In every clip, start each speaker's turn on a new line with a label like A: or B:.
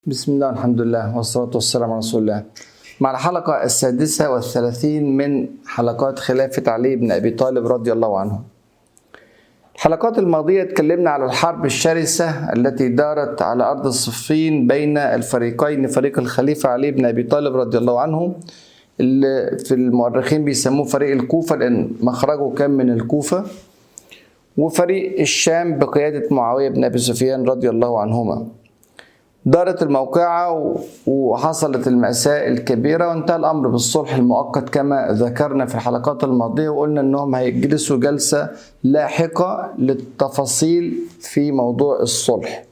A: بسم الله الحمد لله والصلاة والسلام على رسول الله مع الحلقة السادسة والثلاثين من حلقات خلافة علي بن أبي طالب رضي الله عنه الحلقات الماضية اتكلمنا على الحرب الشرسة التي دارت على أرض الصفين بين الفريقين فريق الخليفة علي بن أبي طالب رضي الله عنه اللي في المؤرخين بيسموه فريق الكوفة لأن مخرجه كان من الكوفة وفريق الشام بقيادة معاوية بن أبي سفيان رضي الله عنهما دارت الموقعة وحصلت المأساة الكبيرة وانتهى الأمر بالصلح المؤقت كما ذكرنا في الحلقات الماضية وقلنا أنهم هيجلسوا جلسة لاحقة للتفاصيل في موضوع الصلح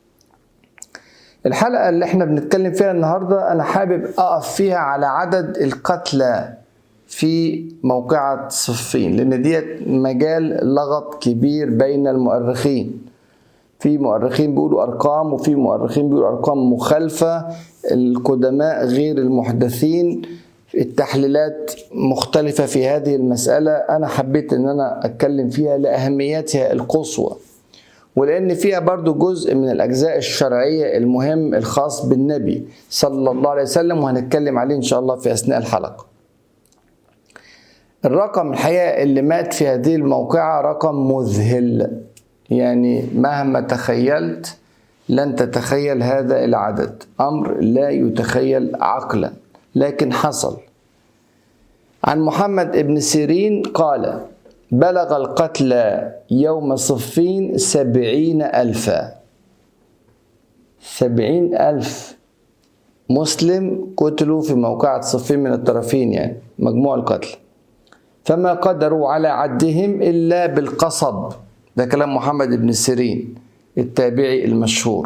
A: الحلقة اللي احنا بنتكلم فيها النهاردة أنا حابب أقف فيها على عدد القتلى في موقعة صفين لأن ديت مجال لغط كبير بين المؤرخين في مؤرخين بيقولوا ارقام وفي مؤرخين بيقولوا ارقام مخالفه القدماء غير المحدثين التحليلات مختلفة في هذه المسألة أنا حبيت أن أنا أتكلم فيها لأهميتها القصوى ولأن فيها برضو جزء من الأجزاء الشرعية المهم الخاص بالنبي صلى الله عليه وسلم وهنتكلم عليه إن شاء الله في أثناء الحلقة الرقم الحقيقة اللي مات في هذه الموقعة رقم مذهل يعني مهما تخيلت لن تتخيل هذا العدد امر لا يتخيل عقلا لكن حصل عن محمد بن سيرين قال بلغ القتلى يوم صفين سبعين ألفا سبعين ألف مسلم قتلوا في موقعة صفين من الطرفين يعني مجموع القتل فما قدروا على عدهم إلا بالقصب ده كلام محمد بن سيرين التابعي المشهور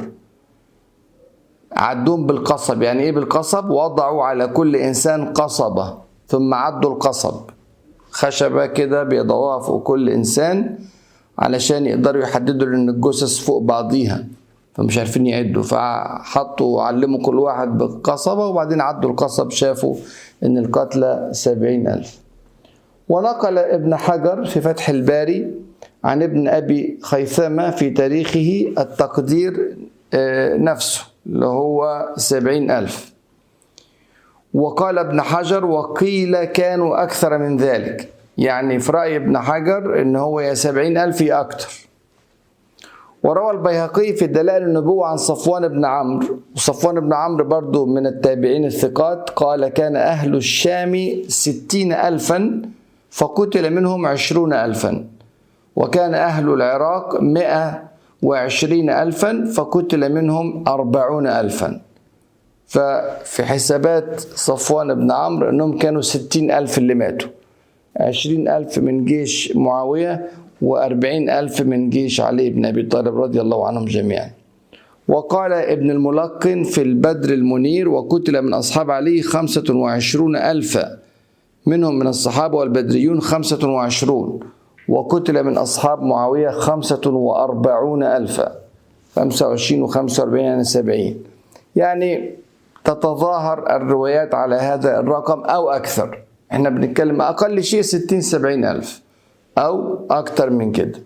A: عدوهم بالقصب يعني ايه بالقصب وضعوا على كل انسان قصبة ثم عدوا القصب خشبة كده بيضعوها فوق كل انسان علشان يقدروا يحددوا ان الجثث فوق بعضيها فمش عارفين يعدوا فحطوا علموا كل واحد بالقصبة وبعدين عدوا القصب شافوا ان القتلى سبعين ألف ونقل ابن حجر في فتح الباري عن ابن أبي خيثمة في تاريخه التقدير نفسه اللي هو سبعين ألف وقال ابن حجر وقيل كانوا أكثر من ذلك يعني في رأي ابن حجر إن هو يا سبعين ألف يا أكثر وروى البيهقي في دلائل النبوة عن صفوان بن عمرو وصفوان بن عمرو برضو من التابعين الثقات قال كان أهل الشام ستين ألفا فقتل منهم عشرون ألفا وكان أهل العراق مئة وعشرين ألفا فقتل منهم أربعون ألفا ففي حسابات صفوان بن عمرو أنهم كانوا ستين ألف اللي ماتوا عشرين ألف من جيش معاوية وأربعين ألف من جيش علي بن أبي طالب رضي الله عنهم جميعا وقال ابن الملقن في البدر المنير وقتل من أصحاب علي خمسة وعشرون ألفا منهم من الصحابة والبدريون خمسة وعشرون وقتل من أصحاب معاوية خمسة وأربعون ألفا خمسة وعشرين وخمسة وأربعين يعني سبعين يعني تتظاهر الروايات على هذا الرقم أو أكثر احنا بنتكلم أقل شيء ستين سبعين ألف أو أكثر من كده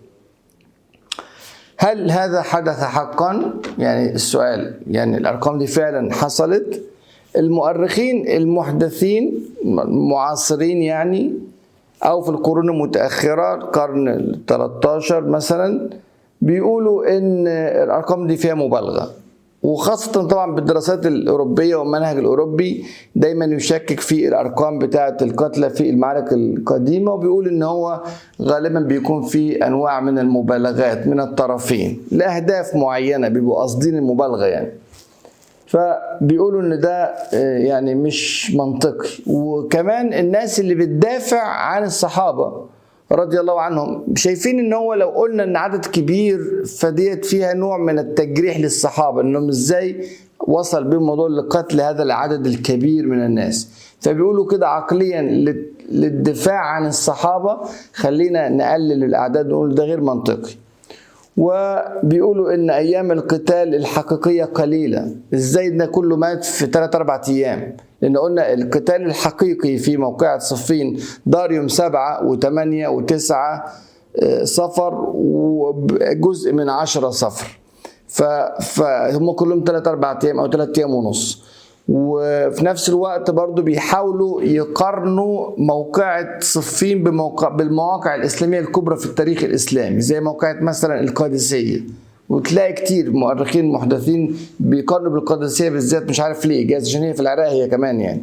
A: هل هذا حدث حقا يعني السؤال يعني الأرقام دي فعلا حصلت المؤرخين المحدثين المعاصرين يعني او في القرون المتاخره القرن ال 13 مثلا بيقولوا ان الارقام دي فيها مبالغه وخاصة طبعا بالدراسات الأوروبية والمنهج الأوروبي دايما يشكك في الأرقام بتاعة القتلى في المعارك القديمة وبيقول إن هو غالبا بيكون في أنواع من المبالغات من الطرفين لأهداف معينة بيبقوا قاصدين المبالغة يعني فبيقولوا ان ده يعني مش منطقي وكمان الناس اللي بتدافع عن الصحابه رضي الله عنهم شايفين ان هو لو قلنا ان عدد كبير فديت فيها نوع من التجريح للصحابه انهم ازاي وصل بهم الموضوع لقتل هذا العدد الكبير من الناس فبيقولوا كده عقليا للدفاع عن الصحابه خلينا نقلل الاعداد ونقول ده غير منطقي وبيقولوا ان ايام القتال الحقيقيه قليله ازاي ده كله مات في 3 4 ايام لان قلنا القتال الحقيقي في موقعة صفين دار يوم 7 و8 و9 صفر وجزء من 10 صفر ف... فهم كلهم 3 4 ايام او 3 ايام ونص وفي نفس الوقت برضو بيحاولوا يقارنوا موقعة صفين بموقع بالمواقع الإسلامية الكبرى في التاريخ الإسلامي زي موقعة مثلا القادسية وتلاقي كتير مؤرخين محدثين بيقارنوا بالقادسية بالذات مش عارف ليه جايز عشان هي في العراق هي كمان يعني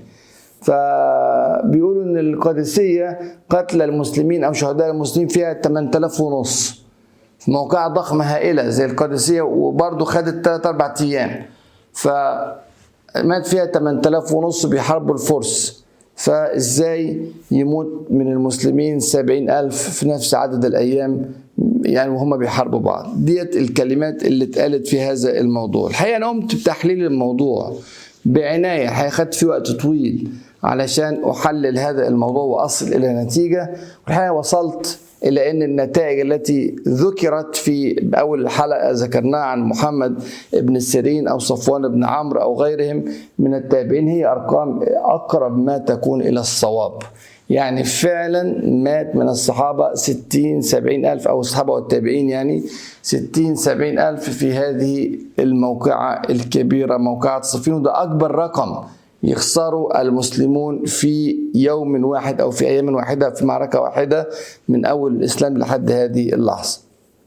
A: فبيقولوا ان القادسية قتل المسلمين او شهداء المسلمين فيها 8000 ونص في موقعة ضخمة هائلة زي القادسية وبرضه خدت 3 4 ايام ف مات فيها 8000 ونص بيحاربوا الفرس فازاي يموت من المسلمين 70000 في نفس عدد الايام يعني وهم بيحاربوا بعض ديت الكلمات اللي اتقالت في هذا الموضوع الحقيقه انا قمت بتحليل الموضوع بعنايه هياخد في وقت طويل علشان احلل هذا الموضوع واصل الى نتيجه والحقيقه وصلت إلى أن النتائج التي ذكرت في أول الحلقة ذكرناها عن محمد بن سيرين أو صفوان بن عمرو أو غيرهم من التابعين هي أرقام أقرب ما تكون إلى الصواب يعني فعلا مات من الصحابة ستين سبعين ألف أو الصحابة والتابعين يعني ستين سبعين ألف في هذه الموقعة الكبيرة موقعة صفين وده أكبر رقم يخسروا المسلمون في يوم واحد او في ايام واحده في معركه واحده من اول الاسلام لحد هذه اللحظه.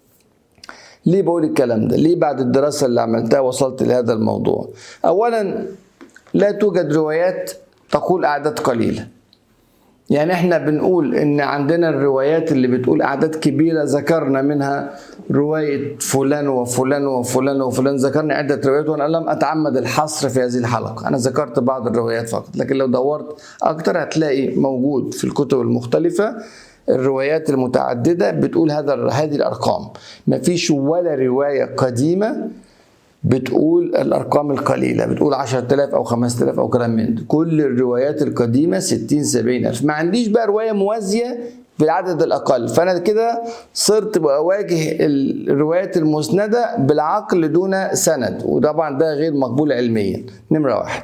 A: ليه بقول الكلام ده؟ ليه بعد الدراسه اللي عملتها وصلت لهذا الموضوع؟ اولا لا توجد روايات تقول اعداد قليله. يعني احنا بنقول ان عندنا الروايات اللي بتقول اعداد كبيره ذكرنا منها روايه فلان وفلان وفلان وفلان ذكرنا عده روايات وانا لم اتعمد الحصر في هذه الحلقه انا ذكرت بعض الروايات فقط لكن لو دورت اكتر هتلاقي موجود في الكتب المختلفه الروايات المتعدده بتقول هذا هذه الارقام مفيش ولا روايه قديمه بتقول الارقام القليله بتقول 10000 او 5000 او كلام من ده كل الروايات القديمه 60 70 الف ما عنديش بقى روايه موازيه بالعدد الاقل فانا كده صرت بواجه الروايات المسنده بالعقل دون سند وطبعا ده غير مقبول علميا نمره واحد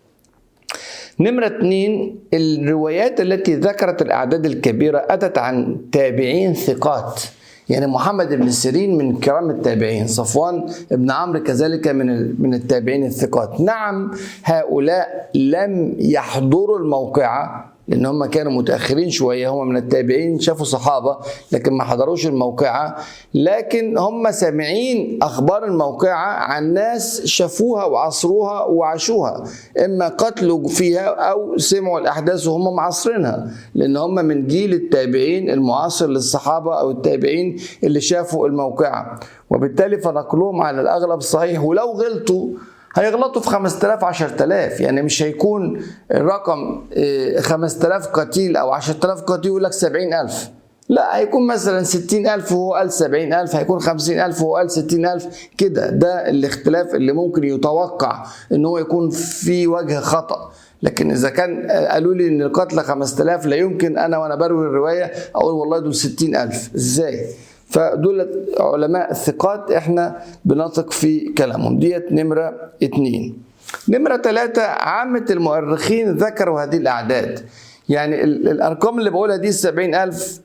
A: نمرة اتنين الروايات التي ذكرت الأعداد الكبيرة أتت عن تابعين ثقات يعني محمد بن سيرين من كرام التابعين صفوان بن عمرو كذلك من من التابعين الثقات نعم هؤلاء لم يحضروا الموقعة لان هم كانوا متاخرين شويه هم من التابعين شافوا صحابه لكن ما حضروش الموقعه لكن هم سامعين اخبار الموقعه عن ناس شافوها وعصروها وعاشوها اما قتلوا فيها او سمعوا الاحداث وهم معاصرينها لان هم من جيل التابعين المعاصر للصحابه او التابعين اللي شافوا الموقعه وبالتالي فنقلهم على الاغلب صحيح ولو غلطوا هيغلطوا في 5000 10000 يعني مش هيكون الرقم 5000 قتيل او 10000 قتيل يقول لك 70000 لا هيكون مثلا 60000 وهو قال 70000 هيكون 50000 وهو قال 60000 كده ده الاختلاف اللي ممكن يتوقع ان هو يكون في وجه خطأ لكن اذا كان قالوا لي ان القتلى 5000 لا يمكن انا وانا بروي الروايه اقول والله دول 60000 ازاي فدول علماء الثقات احنا بنثق في كلامهم ديت نمرة اتنين نمرة ثلاثة عامة المؤرخين ذكروا هذه الأعداد يعني الأرقام اللي بقولها دي السبعين ألف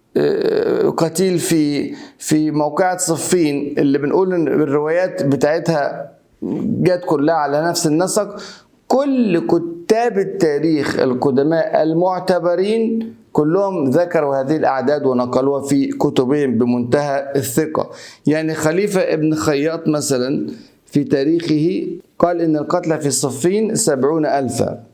A: قتيل في في موقعة صفين اللي بنقول ان الروايات بتاعتها جت كلها على نفس النسق كل كتاب التاريخ القدماء المعتبرين كلهم ذكروا هذه الأعداد ونقلوها في كتبهم بمنتهى الثقة يعني خليفة ابن خياط مثلا في تاريخه قال إن القتلى في الصفين سبعون ألفا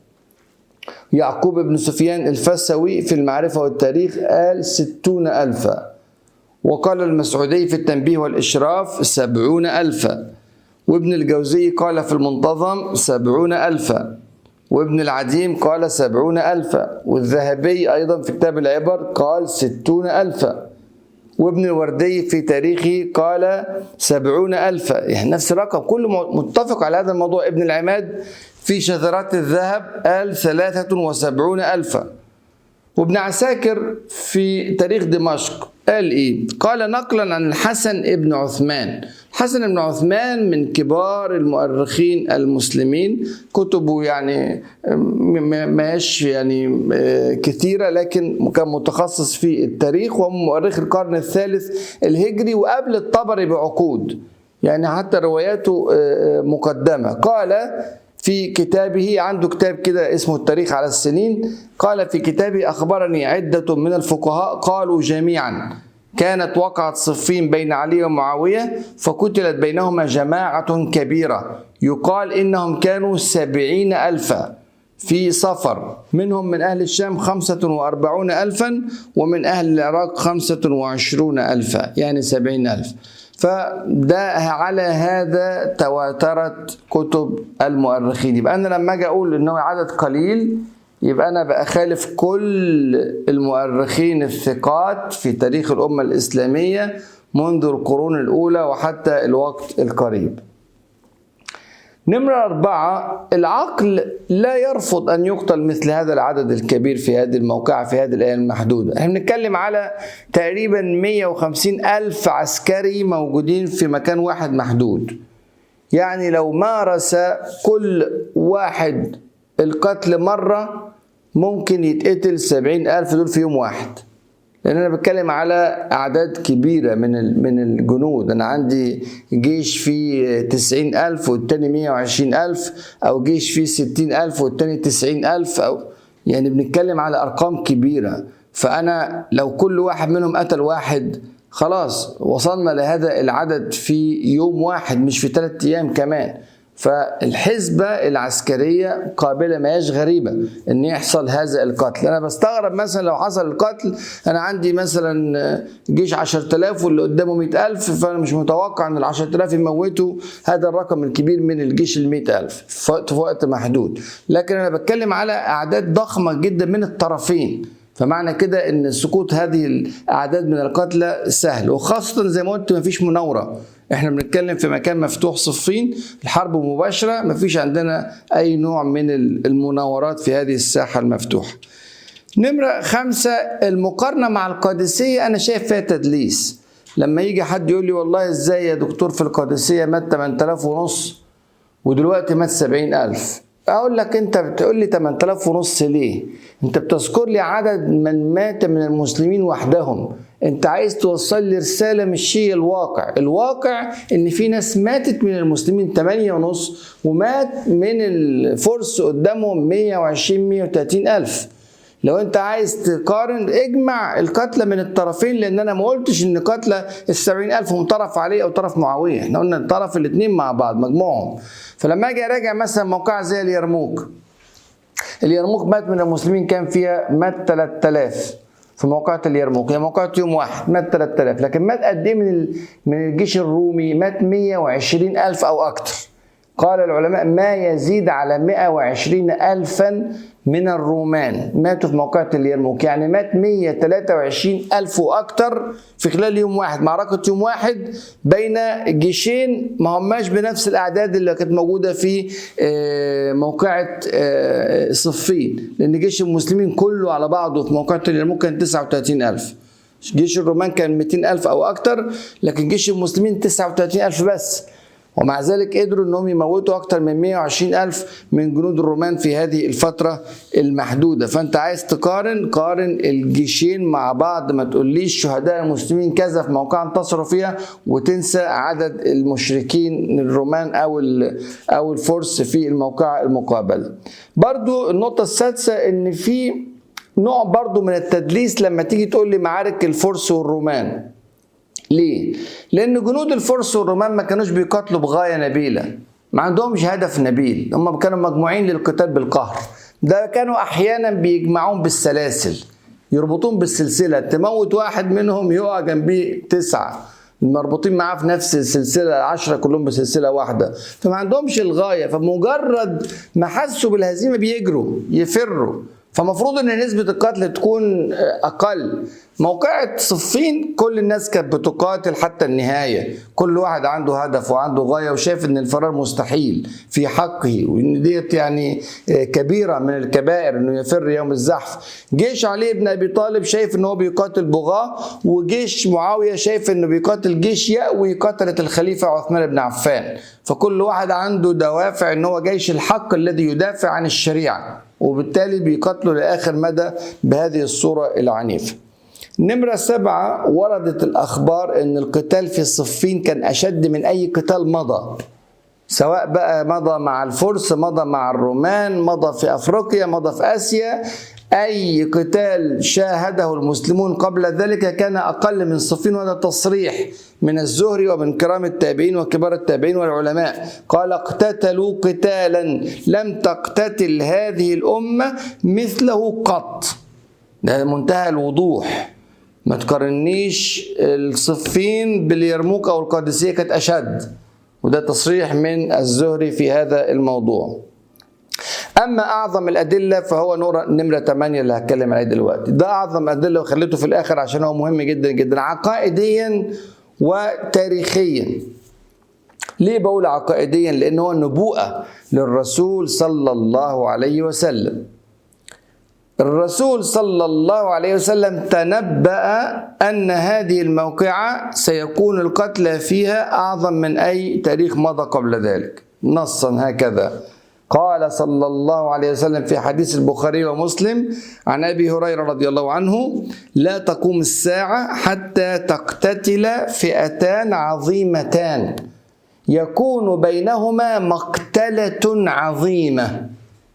A: يعقوب بن سفيان الفسوي في المعرفة والتاريخ قال ستون ألفا وقال المسعودي في التنبيه والإشراف سبعون ألفا وابن الجوزي قال في المنتظم سبعون ألفا وابن العديم قال سبعون ألفا والذهبي أيضا في كتاب العبر قال ستون ألفا وابن الوردي في تاريخه قال سبعون ألفا يعني نفس الرقم كله متفق على هذا الموضوع ابن العماد في شذرات الذهب قال ثلاثة وسبعون ألفا وابن عساكر في تاريخ دمشق قال ايه؟ قال نقلا عن الحسن ابن عثمان حسن بن عثمان من كبار المؤرخين المسلمين كتبه يعني ماش يعني كثيرة لكن كان متخصص في التاريخ وهو مؤرخ القرن الثالث الهجري وقبل الطبري بعقود يعني حتى رواياته آه، مقدمة قال في كتابه عنده كتاب كده اسمه التاريخ على السنين قال في كتابه أخبرني عدة من الفقهاء قالوا جميعا كانت وقعت صفين بين علي ومعاوية فقتلت بينهما جماعة كبيرة يقال إنهم كانوا سبعين ألفا في صفر منهم من أهل الشام خمسة وأربعون ألفا ومن أهل العراق خمسة وعشرون ألفا يعني سبعين ألف فده على هذا تواترت كتب المؤرخين يبقى أنا لما أجي أقول إنه عدد قليل يبقى أنا بخالف كل المؤرخين الثقات في تاريخ الأمة الإسلامية منذ القرون الأولى وحتى الوقت القريب نمرة أربعة العقل لا يرفض أن يقتل مثل هذا العدد الكبير في هذه الموقعة في هذه الآية المحدودة احنا بنتكلم على تقريبا 150 ألف عسكري موجودين في مكان واحد محدود يعني لو مارس كل واحد القتل مرة ممكن يتقتل 70 ألف دول في يوم واحد لان انا بتكلم على اعداد كبيره من من الجنود انا عندي جيش فيه تسعين الف والتاني مية وعشرين الف او جيش فيه ستين الف والتاني تسعين الف او يعني بنتكلم على ارقام كبيره فانا لو كل واحد منهم قتل واحد خلاص وصلنا لهذا العدد في يوم واحد مش في ثلاثة ايام كمان فالحزبة العسكرية قابلة ما هيش غريبة ان يحصل هذا القتل انا بستغرب مثلا لو حصل القتل انا عندي مثلا جيش 10000 واللي قدامه 100000 فانا مش متوقع ان ال 10000 يموتوا هذا الرقم الكبير من الجيش ال 100000 في وقت محدود لكن انا بتكلم على اعداد ضخمة جدا من الطرفين فمعنى كده ان سقوط هذه الاعداد من القتلى سهل وخاصه زي ما قلت مفيش مناوره احنا بنتكلم في مكان مفتوح صفين الحرب مباشره مفيش عندنا اي نوع من المناورات في هذه الساحه المفتوحه نمرة خمسة المقارنة مع القادسية أنا شايف فيها تدليس لما يجي حد يقول لي والله ازاي يا دكتور في القادسية مات 8000 ونص ودلوقتي مات 70000 اقول لك انت بتقول لي 8000 ونص ليه انت بتذكر لي عدد من مات من المسلمين وحدهم انت عايز توصل لي رساله مش هي الواقع الواقع ان في ناس ماتت من المسلمين 8 ونص ومات من الفرس قدامهم 120 130 الف لو انت عايز تقارن اجمع القتلى من الطرفين لان انا ما قلتش ان قتلى ال ألف هم طرف علي او طرف معاويه احنا قلنا طرف الاثنين مع بعض مجموعهم فلما اجي اراجع مثلا موقع زي اليرموك اليرموك مات من المسلمين كان فيها مات 3000 في موقعة اليرموك هي موقعة يوم واحد مات 3000 لكن مات قد ايه من من الجيش الرومي مات 120 ألف أو أكثر قال العلماء ما يزيد على 120 ألفا من الرومان ماتوا في موقعة اليرموك يعني مات 123 ألف وأكثر في خلال يوم واحد معركة يوم واحد بين جيشين ما هماش بنفس الأعداد اللي كانت موجودة في آه، موقعة آه، صفين لأن جيش المسلمين كله على بعضه في موقعة اليرموك كان 39 ألف جيش الرومان كان 200 ألف أو أكثر لكن جيش المسلمين 39 ألف بس ومع ذلك قدروا انهم يموتوا اكتر من 120 الف من جنود الرومان في هذه الفترة المحدودة فانت عايز تقارن قارن الجيشين مع بعض ما تقوليش شهداء المسلمين كذا في موقع انتصروا فيها وتنسى عدد المشركين الرومان او او الفرس في الموقع المقابل برضو النقطة السادسة ان في نوع برضو من التدليس لما تيجي تقول لي معارك الفرس والرومان ليه؟ لأن جنود الفرس والرومان ما كانوش بيقاتلوا بغاية نبيلة ما عندهمش هدف نبيل هم كانوا مجموعين للقتال بالقهر ده كانوا أحيانا بيجمعون بالسلاسل يربطون بالسلسلة تموت واحد منهم يقع جنبيه تسعة مربوطين معاه في نفس السلسله العشره كلهم بسلسله واحده فما عندهمش الغايه فمجرد ما حسوا بالهزيمه بيجروا يفروا فمفروض ان نسبه القتل تكون اقل موقعة صفين كل الناس كانت بتقاتل حتى النهاية كل واحد عنده هدف وعنده غاية وشايف ان الفرار مستحيل في حقه وان ديت يعني كبيرة من الكبائر انه يفر يوم الزحف جيش علي بن ابي طالب شايف ان هو بيقاتل بغاة وجيش معاوية شايف انه بيقاتل جيش يأوي قتلة الخليفة عثمان بن عفان فكل واحد عنده دوافع ان هو جيش الحق الذي يدافع عن الشريعة وبالتالي بيقاتلوا لاخر مدى بهذه الصورة العنيفة نمرة سبعة وردت الأخبار أن القتال في صفين كان أشد من أي قتال مضى سواء بقى مضى مع الفرس مضى مع الرومان مضى في أفريقيا مضى في آسيا أي قتال شاهده المسلمون قبل ذلك كان أقل من صفين وهذا تصريح من الزهري ومن كرام التابعين وكبار التابعين والعلماء قال اقتتلوا قتالا لم تقتتل هذه الأمة مثله قط ده منتهى الوضوح ما تقارنيش الصفين باليرموك أو القادسية كانت أشد وده تصريح من الزهري في هذا الموضوع اما اعظم الادله فهو نور نمره 8 اللي هتكلم عليه دلوقتي ده اعظم ادله وخليته في الاخر عشان هو مهم جدا جدا عقائديا وتاريخيا ليه بقول عقائديا لان هو نبوءه للرسول صلى الله عليه وسلم الرسول صلى الله عليه وسلم تنبأ أن هذه الموقعة سيكون القتلى فيها أعظم من أي تاريخ مضى قبل ذلك نصا هكذا قال صلى الله عليه وسلم في حديث البخاري ومسلم عن ابي هريره رضي الله عنه لا تقوم الساعه حتى تقتتل فئتان عظيمتان يكون بينهما مقتله عظيمه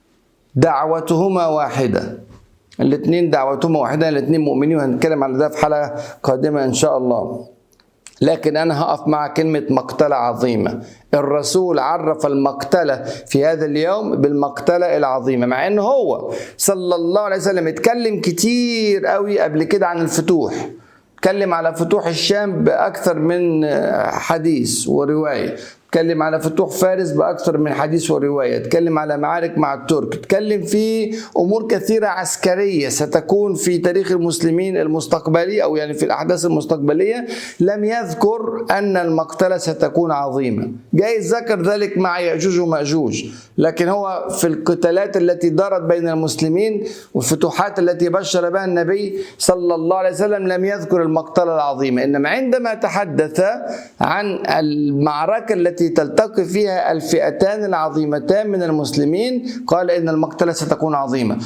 A: دعوتهما واحده الاثنين دعوتهما واحده الاثنين مؤمنين وهنتكلم على ده في حلقه قادمه ان شاء الله لكن انا هقف مع كلمه مقتله عظيمه الرسول عرف المقتله في هذا اليوم بالمقتله العظيمه مع ان هو صلى الله عليه وسلم اتكلم كتير قوي قبل كده عن الفتوح اتكلم على فتوح الشام باكثر من حديث وروايه اتكلم على فتوح فارس باكثر من حديث وروايه اتكلم على معارك مع الترك اتكلم في امور كثيره عسكريه ستكون في تاريخ المسلمين المستقبلي او يعني في الاحداث المستقبليه لم يذكر ان المقتله ستكون عظيمه جايز ذكر ذلك مع ياجوج وماجوج لكن هو في القتالات التي دارت بين المسلمين والفتوحات التي بشر بها النبي صلى الله عليه وسلم لم يذكر المقتله العظيمه انما عندما تحدث عن المعركه التي التي تلتقي فيها الفئتان العظيمتان من المسلمين قال ان المقتله ستكون عظيمه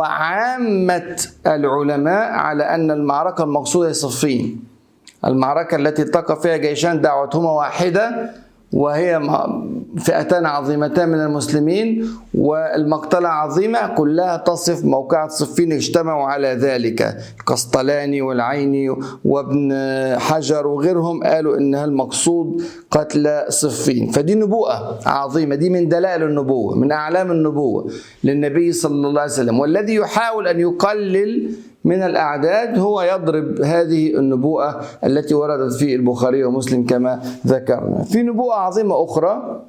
A: وعامه العلماء على ان المعركه المقصوده هي صفين المعركه التي التقى فيها جيشان دعوتهما واحده وهي فئتان عظيمتان من المسلمين والمقتلة عظيمة كلها تصف موقعة صفين اجتمعوا على ذلك القسطلاني والعيني وابن حجر وغيرهم قالوا انها المقصود قتل صفين فدي نبوءة عظيمة دي من دلائل النبوة من أعلام النبوة للنبي صلى الله عليه وسلم والذي يحاول أن يقلل من الأعداد هو يضرب هذه النبوءة التي وردت في البخاري ومسلم كما ذكرنا في نبوءة عظيمة أخرى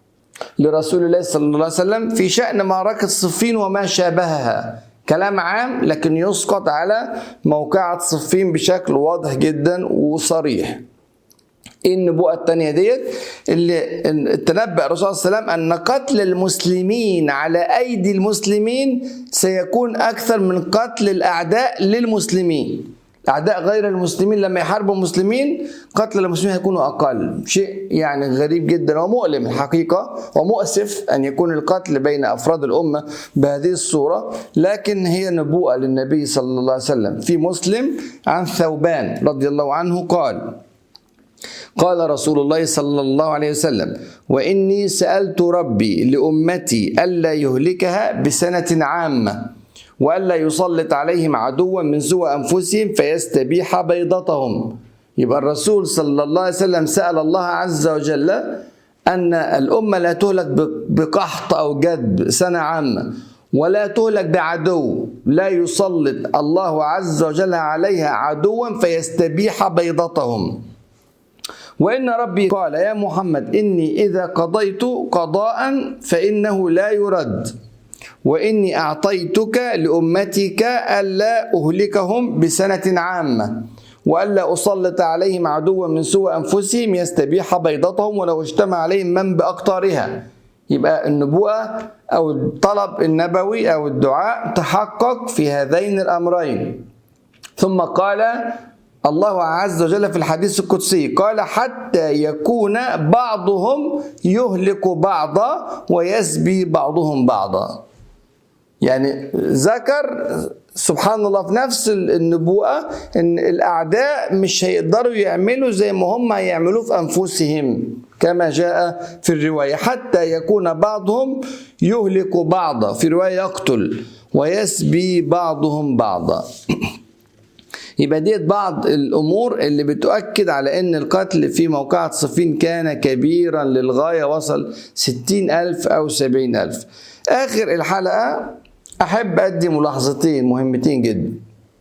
A: لرسول الله صلى الله عليه وسلم في شأن معركة صفين وما شابهها كلام عام لكن يسقط على موقعة صفين بشكل واضح جدا وصريح ايه النبوءة الثانية ديت اللي تنبأ الرسول صلى الله عليه وسلم أن قتل المسلمين على أيدي المسلمين سيكون أكثر من قتل الأعداء للمسلمين أعداء غير المسلمين لما يحاربوا المسلمين قتل المسلمين هيكونوا أقل شيء يعني غريب جدا ومؤلم الحقيقة ومؤسف أن يكون القتل بين أفراد الأمة بهذه الصورة لكن هي نبوءة للنبي صلى الله عليه وسلم في مسلم عن ثوبان رضي الله عنه قال قال رسول الله صلى الله عليه وسلم واني سالت ربي لامتي الا يهلكها بسنه عامه والا يسلط عليهم عدوا من سوى انفسهم فيستبيح بيضتهم يبقى الرسول صلى الله عليه وسلم سال الله عز وجل ان الامه لا تهلك بقحط او جدب سنه عامه ولا تهلك بعدو لا يسلط الله عز وجل عليها عدوا فيستبيح بيضتهم وإن ربي قال يا محمد إني إذا قضيت قضاء فإنه لا يرد وإني أعطيتك لأمتك ألا أهلكهم بسنة عامة وألا أسلط عليهم عدوا من سوء أنفسهم يستبيح بيضتهم ولو اجتمع عليهم من بأقطارها يبقى النبوءة أو الطلب النبوي أو الدعاء تحقق في هذين الأمرين ثم قال الله عز وجل في الحديث القدسي قال حتى يكون بعضهم يهلك بعضا ويسبي بعضهم بعضا يعني ذكر سبحان الله في نفس النبوءة ان الاعداء مش هيقدروا يعملوا زي ما هم هيعملوه في انفسهم كما جاء في الرواية حتى يكون بعضهم يهلك بعضا في رواية يقتل ويسبي بعضهم بعضا يبقى ديت بعض الأمور اللي بتؤكد على أن القتل في موقعة صفين كان كبيرا للغاية وصل ستين ألف أو سبعين ألف آخر الحلقة أحب أدي ملاحظتين مهمتين جدا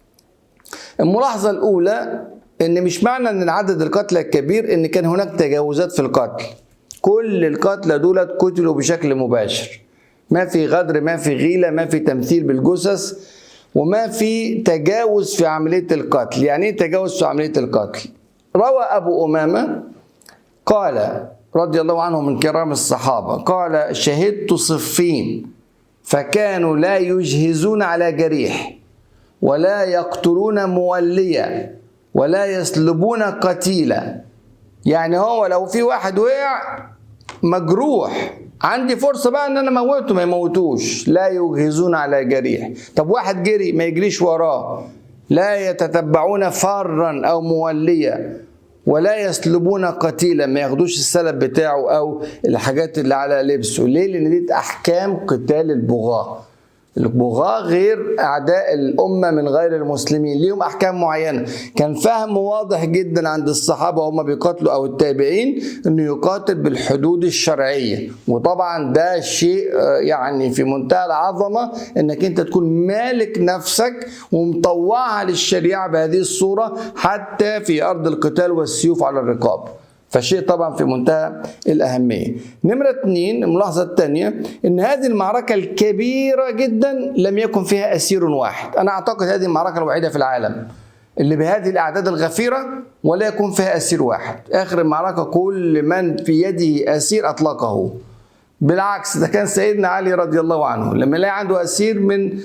A: الملاحظة الأولى ان مش معنى ان العدد القتلى الكبير ان كان هناك تجاوزات في القتل كل القتلى دولت قتلوا بشكل مباشر ما في غدر ما في غيلة ما في تمثيل بالجثث وما في تجاوز في عملية القتل يعني ايه تجاوز في عملية القتل روى أبو أمامة قال رضي الله عنه من كرام الصحابة قال شهدت صفين فكانوا لا يجهزون على جريح ولا يقتلون موليا ولا يسلبون قتيلا يعني هو لو في واحد وقع مجروح عندي فرصة بقى ان انا موته ما يموتوش لا يجهزون على جريح طب واحد جري ما يجريش وراه لا يتتبعون فارا او موليا ولا يسلبون قتيلا ما ياخدوش السلب بتاعه او الحاجات اللي على لبسه ليه لان دي احكام قتال البغاه البغاة غير أعداء الأمة من غير المسلمين ليهم أحكام معينة كان فهم واضح جدا عند الصحابة وهم بيقاتلوا أو التابعين أنه يقاتل بالحدود الشرعية وطبعا ده شيء يعني في منتهى العظمة أنك أنت تكون مالك نفسك ومطوعها للشريعة بهذه الصورة حتى في أرض القتال والسيوف على الرقاب فشيء طبعا في منتهى الأهمية نمرة اثنين الملاحظة الثانية أن هذه المعركة الكبيرة جدا لم يكن فيها أسير واحد أنا أعتقد هذه المعركة الوحيدة في العالم اللي بهذه الأعداد الغفيرة ولا يكون فيها أسير واحد آخر المعركة كل من في يده أسير أطلقه بالعكس ده كان سيدنا علي رضي الله عنه لما يلاقي عنده أسير من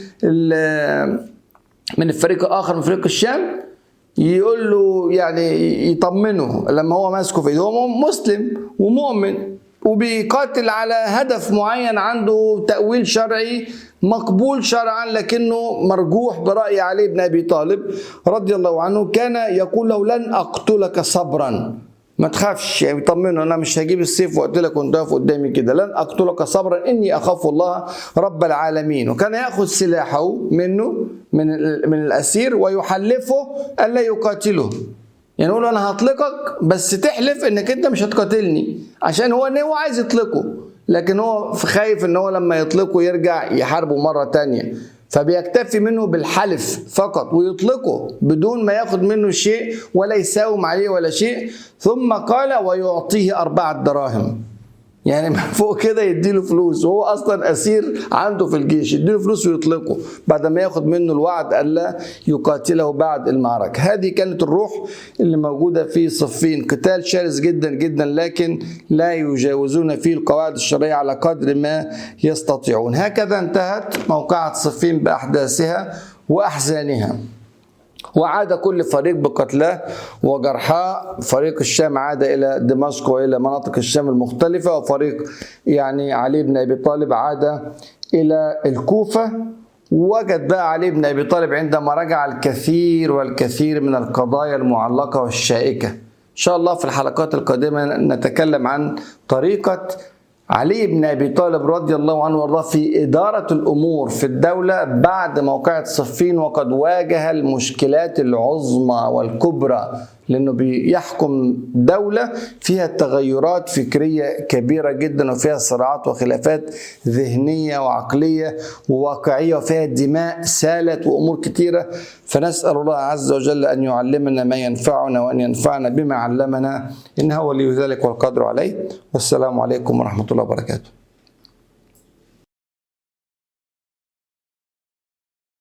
A: من الفريق الآخر من فريق الشام يقول له يعني يطمنه لما هو ماسكه في ايده هو مسلم ومؤمن وبيقاتل على هدف معين عنده تأويل شرعي مقبول شرعا لكنه مرجوح برأي علي بن أبي طالب رضي الله عنه كان يقول له لن أقتلك صبرا ما تخافش يعني يطمنه انا مش هجيب السيف واقتلك وانت واقف قدامي كده لن اقتلك صبرا اني اخاف الله رب العالمين وكان ياخذ سلاحه منه من من الاسير ويحلفه الا يقاتله يعني يقول له انا هطلقك بس تحلف انك انت مش هتقاتلني عشان هو هو عايز يطلقه لكن هو خايف ان هو لما يطلقه يرجع يحاربه مره تانية فبيكتفي منه بالحلف فقط ويطلقه بدون ما ياخد منه شيء ولا يساوم عليه ولا شيء ثم قال ويعطيه أربعة دراهم يعني من فوق كده يديله فلوس وهو اصلا اسير عنده في الجيش يديله فلوس ويطلقه بعد ما ياخد منه الوعد الا يقاتله بعد المعركه هذه كانت الروح اللي موجوده في صفين قتال شرس جدا جدا لكن لا يجاوزون فيه القواعد الشرعيه على قدر ما يستطيعون هكذا انتهت موقعه صفين باحداثها واحزانها وعاد كل فريق بقتلاه وجرحاه فريق الشام عاد الى دمشق والى مناطق الشام المختلفه وفريق يعني علي بن ابي طالب عاد الى الكوفه وجد بقى علي بن ابي طالب عندما رجع الكثير والكثير من القضايا المعلقه والشائكه ان شاء الله في الحلقات القادمه نتكلم عن طريقه علي بن ابي طالب رضي الله عنه وارضاه في اداره الامور في الدوله بعد موقعه صفين وقد واجه المشكلات العظمى والكبرى لانه بيحكم دوله فيها تغيرات فكريه كبيره جدا وفيها صراعات وخلافات ذهنيه وعقليه وواقعيه وفيها دماء سالت وامور كثيره فنسال الله عز وجل ان يعلمنا ما ينفعنا وان ينفعنا بما علمنا انه ولي ذلك والقدر عليه والسلام عليكم ورحمه الله وبركاته